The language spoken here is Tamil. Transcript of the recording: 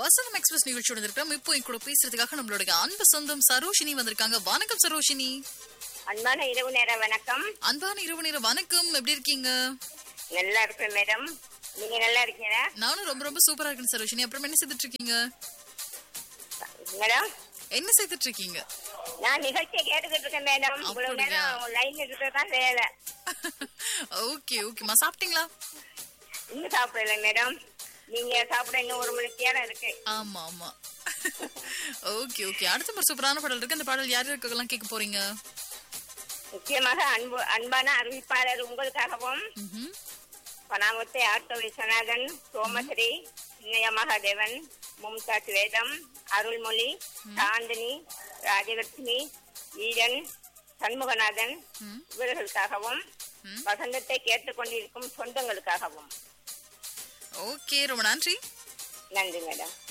வசந்தம் எக்ஸ்பிரஸ் நிகழ்ச்சியோட இருக்கிறோம் இப்போ என் கூட பேசுறதுக்காக நம்மளுடைய அன்பு சொந்தம் சரோஷினி வந்திருக்காங்க வணக்கம் சரோஷினி அன்பான இரவு நேர வணக்கம் அன்பான இரவு நேரம் வணக்கம் எப்படி இருக்கீங்க நல்லா இருக்கேன் மேடம் நீங்க நல்லா இருக்கீங்களா நானும் ரொம்ப ரொம்ப சூப்பரா இருக்கேன் சரோஷினி அப்புறம் என்ன செய்துட்டு இருக்கீங்க மேடம் என்ன செய்துட்டு இருக்கீங்க நான் நிகழ்ச்சியை கேட்டுக்கிட்டு இருக்கேன் மேடம் இவ்வளவு அப்படியா? நேரம் லைன் இருக்கிறதான் வேலை ஓகே ஓகேமா சாப்பிட்டீங்களா இன்னும் சாப்பிடல மேடம் நீங்க சாப்பிட இன்னும் ஒரு மணி நேரம் இருக்கு ஆமா ஆமா ஓகே ஓகே அடுத்த ஒரு சூப்பரான பாடல் இருக்கு அந்த பாடல் யார் யாருக்கெல்லாம் கேட்க போறீங்க முக்கியமாக அன்பு அன்பான அறிவிப்பாளர் உங்களுக்காகவும் ம்ஹும். பனாமத்தை ஆட்டோ விஸ்வநாதன் சோமஸ்ரீ சின்னைய மகாதேவன் மும்தாஜ் வேதம் அருள்மொழி சாந்தினி ராஜலட்சுமி ஈரன் சண்முகநாதன் ம். இவர்களுக்காகவும் ம். வசந்தத்தை கேட்டுக்கொண்டிருக்கும் சொந்தங்களுக்காகவும் ஓகே ரொம்ப நன்றி நன்றி மேடம்